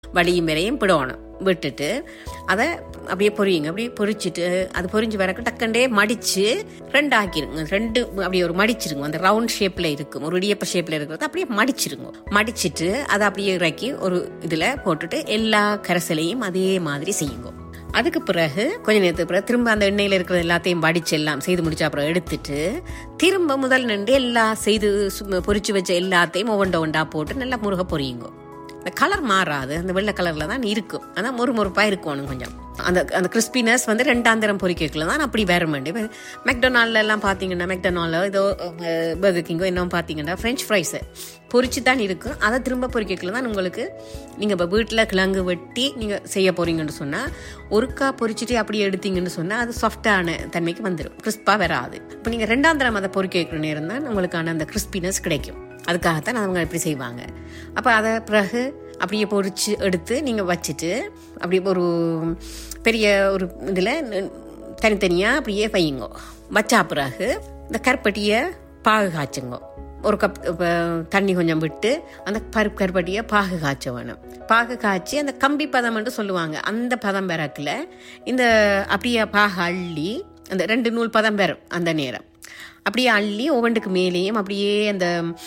வடியும் வரையும் விடணும் விட்டுட்டு அதை அப்படியே பொரியுங்க அப்படியே பொரிச்சிட்டு அது பொரிஞ்சு வரக்கு டக்கண்டே மடிச்சு ரெண்டு ஆக்கிருங்க ரெண்டு அப்படியே ஒரு மடிச்சிருங்க அந்த ரவுண்ட் ஷேப்ல இருக்கும் ஒரு இடியப்ப ஷேப்ல இருக்கிறது அப்படியே மடிச்சிருங்க மடிச்சிட்டு அதை அப்படியே இறக்கி ஒரு இதுல போட்டுட்டு எல்லா கரைசலையும் அதே மாதிரி செய்யுங்க அதுக்கு பிறகு கொஞ்ச நேரத்துக்கு பிறகு திரும்ப அந்த எண்ணெயில் இருக்கிறது எல்லாத்தையும் வடிச்சு எல்லாம் செய்து முடிச்ச அப்புறம் எடுத்துட்டு திரும்ப முதல் நின்று எல்லா செய்து சு- பொரிச்சு வச்ச எல்லாத்தையும் ஒவ்வொண்ட ஒண்டா போட்டு நல்லா முருக பொரியுங்க அந்த கலர் மாறாது அந்த வெள்ளை கலர்ல தான் இருக்கும் அதான் மொறு மொறுப்பா இருக்கணும் கொஞ்சம் அந்த அந்த கிறிஸ்பினஸ் வந்து ரெண்டாம் தரம் பொரிக்கல தான் அப்படி வேற மாட்டேன் இப்போ மெக்டொனால்ட்ல எல்லாம் பார்த்தீங்கன்னா மெக்டொனால்டோ ஏதோ பர்கர் கிங்கோ இன்னும் பார்த்தீங்கன்னா ஃப்ரெஞ்ச் ஃப்ரைஸ் பொரிச்சு தான் இருக்கும் அதை திரும்ப பொரிக்கல தான் உங்களுக்கு நீங்கள் இப்போ வீட்டில் கிழங்கு வெட்டி நீங்கள் செய்ய போறீங்கன்னு சொன்னால் ஒருக்கா பொரிச்சிட்டு அப்படியே எடுத்தீங்கன்னு சொன்னால் அது சாஃப்டான தன்மைக்கு வந்துடும் கிறிஸ்பாக வராது இப்போ நீங்கள் ரெண்டாம் தரம் அதை பொரிக்க வைக்கிற நேரம் தான் உங்களுக்கான அந்த கிறிஸ்பினஸ் கிடைக்கும் அதுக்காகத்தான் அவங்க இப்படி செய்வாங்க அப்போ அதை பிறகு அப்படியே பொரிச்சு எடுத்து நீங்கள் வச்சுட்டு அப்படியே ஒரு பெரிய ஒரு இதில் தனித்தனியாக அப்படியே வையுங்க வச்சா பிறகு இந்த கருப்பட்டியை பாகு காய்ச்சுங்க ஒரு கப் இப்ப தண்ணி கொஞ்சம் விட்டு அந்த பருப்பு கருப்பட்டியை பாகு காய்ச்ச வேணும் பாகு காய்ச்சி அந்த கம்பி பதம்னு சொல்லுவாங்க அந்த பதம் பிறக்குல இந்த அப்படியே பாகு அள்ளி அந்த ரெண்டு நூல் பதம் பெறும் அந்த நேரம் அப்படியே அள்ளி ஒவ்வொன்றுக்கு மேலேயும் அப்படியே அந்த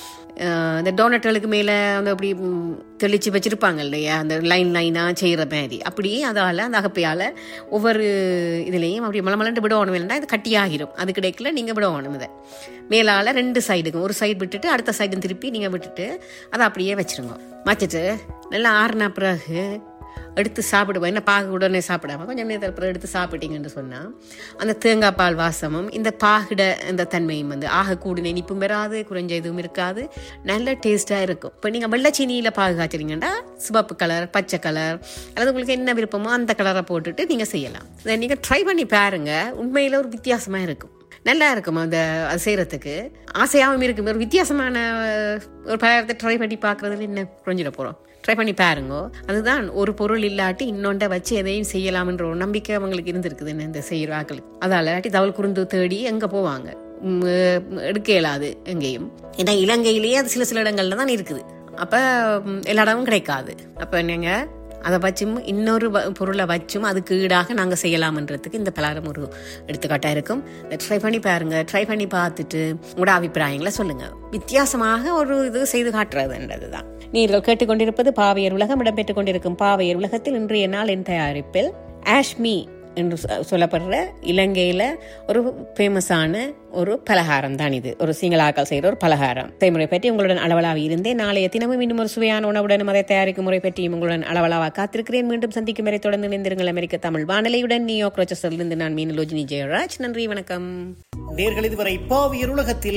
அஹ், இந்த டோனட்டுகளுக்கு மேலே அந்த அப்படி ம், தெளிச்சு வச்சிருப்பாங்க இல்லையா அந்த லைன் லைனாக செய்கிற மாதிரி அப்படியே அதால் அந்த அகப்பையால் ஒவ்வொரு இதுலேயும் அப்படி மலமலண்டு விடணும் வேண்டாம் இது கட்டியாகிரும் அது கிடைக்கல நீங்கள் விடணும் இதை மேலால் ரெண்டு சைடுக்கும் ஒரு சைடு விட்டுட்டு அடுத்த சைடும் திருப்பி நீங்கள் விட்டுட்டு அதை அப்படியே வச்சிருங்க வச்சுட்டு நல்லா ஆறுன பிறகு எடுத்து சாப்பிடுவோம் என்ன பாகு உடனே சாப்பிடாம கொஞ்சம் நேரத்தில் அப்புறம் எடுத்து சாப்பிட்டீங்கன்னு சொன்னால் அந்த தேங்காய் பால் வாசமும் இந்த பாகிட இந்த தன்மையும் வந்து ஆக கூடின இனிப்பும் வராது குறைஞ்ச இதுவும் இருக்காது நல்ல டேஸ்ட்டாக இருக்கும் இப்போ நீங்கள் வெள்ளச்சீனியில் பாகு காய்ச்சறீங்கன்னா சிவப்பு கலர் பச்சை கலர் அல்லது உங்களுக்கு என்ன விருப்பமோ அந்த கலரை போட்டுட்டு நீங்கள் செய்யலாம் இதை நீங்கள் ட்ரை பண்ணி பாருங்க உண்மையில் ஒரு வித்தியாசமாக இருக்கும் நல்லா இருக்கும் அந்த அது செய்யறதுக்கு ஆசையாகவும் இருக்கும் ஒரு வித்தியாசமான ஒரு பலகாரத்தை ட்ரை பண்ணி பார்க்கறதுல என்ன குறைஞ்சிட போகிறோம் ட்ரை பண்ணி பாருங்க அதுதான் ஒரு பொருள் இல்லாட்டி இன்னொன்றை வச்சு எதையும் செய்யலாம்ன்ற ஒரு நம்பிக்கை அவங்களுக்கு இருந்திருக்குது என்ன இந்த செய்கிற ஆக்களுக்கு அதால் இல்லாட்டி தவள் குறுந்து தேடி எங்கே போவாங்க உம், எடுக்க இயலாது எங்கேயும் ஏன்னா இலங்கையிலேயே அது சில சில இடங்கள்ல தான் இருக்குது அப்போ எல்லா இடமும் கிடைக்காது அப்போ நீங்கள் அதை வச்சும் இன்னொரு வ- பொருளை வச்சும் அதுக்கு ஈடாக நாங்கள் செய்யலாம்ன்றதுக்கு இந்த பலகாரம் ஒரு எடுத்துக்காட்டாக இருக்கும் ட்ரை பண்ணி பாருங்க ட்ரை பண்ணி பார்த்துட்டு உங்களோட அபிப்பிராயங்களை சொல்லுங்க வித்தியாசமாக ஒரு இது செய்து காட்டுறதுன்றது தான் நீங்கள் கேட்டுக்கொண்டிருப்பது பாவையர் உலகம் இடம்பெற்றுக் கொண்டிருக்கும் பாவையர் உலகத்தில் இன்றைய நாள் என் தயாரிப்பில் ஆஷ்மி என்று சொ- சொல்லப்படுற இலங்கையில ஒரு ஃபேமஸான ஒரு பலகாரம் தான் இது ஒரு சிங்களாக்கள் செய்கிற ஒரு பலகாரம் செய்முறை பற்றி உங்களுடன் அளவலாவி இருந்தேன் நாளைய தினமும் இன்னும் ஒரு சுவையான உணவுடன் அதை தயாரிக்கும் முறை பற்றியும் உங்களுடன் அளவலாவா காத்திருக்கிறேன் மீண்டும் சந்திக்கும் வரை தொடர்ந்து இணைந்திருங்கள் அமெரிக்க தமிழ் வானொலியுடன் நியூயார்க் ரோச்சஸ்டரிலிருந்து நான் மீனலோஜினி ஜெயராஜ் நன்றி வணக்கம் நேர்கள் இதுவரை பாவியர் உலகத்தில்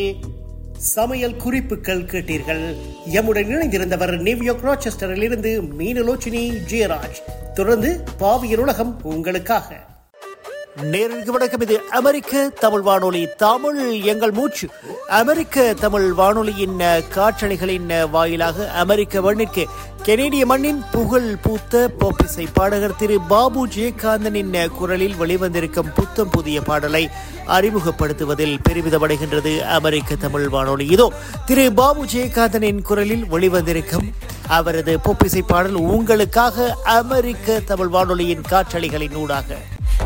சமையல் குறிப்புகள் கேட்டீர்கள் எம்முடன் இணைந்திருந்தவர் நியூயார்க் ராச்செஸ்டரில் இருந்து மீனலோச்சினி ஜெயராஜ் தொடர்ந்து பாவியர் உலகம் உங்களுக்காக நேர்களுக்கு வணக்கம் இது அமெரிக்க தமிழ் வானொலி தமிழ் எங்கள் மூச்சு அமெரிக்க தமிழ் வானொலியின் அஹ், காற்றலைகளின் அஹ், வாயிலாக அமெரிக்க மண்ணிற்கு கெனேடிய மண்ணின் புகழ் பூத்த போப்பிசை பாடகர் திரு பாபு ஜெயகாந்தனின் அஹ், குரலில் வெளிவந்திருக்கும் புத்தம் புதிய பாடலை அறிமுகப்படுத்துவதில் பெருமிதமடைகின்றது அமெரிக்க தமிழ் வானொலி இதோ திரு பாபு ஜெயகாந்தனின் குரலில் வெளிவந்திருக்கும் அவரது பொப்பிசை பாடல் உங்களுக்காக அமெரிக்க தமிழ் வானொலியின் காற்றலைகளின் ஊடாக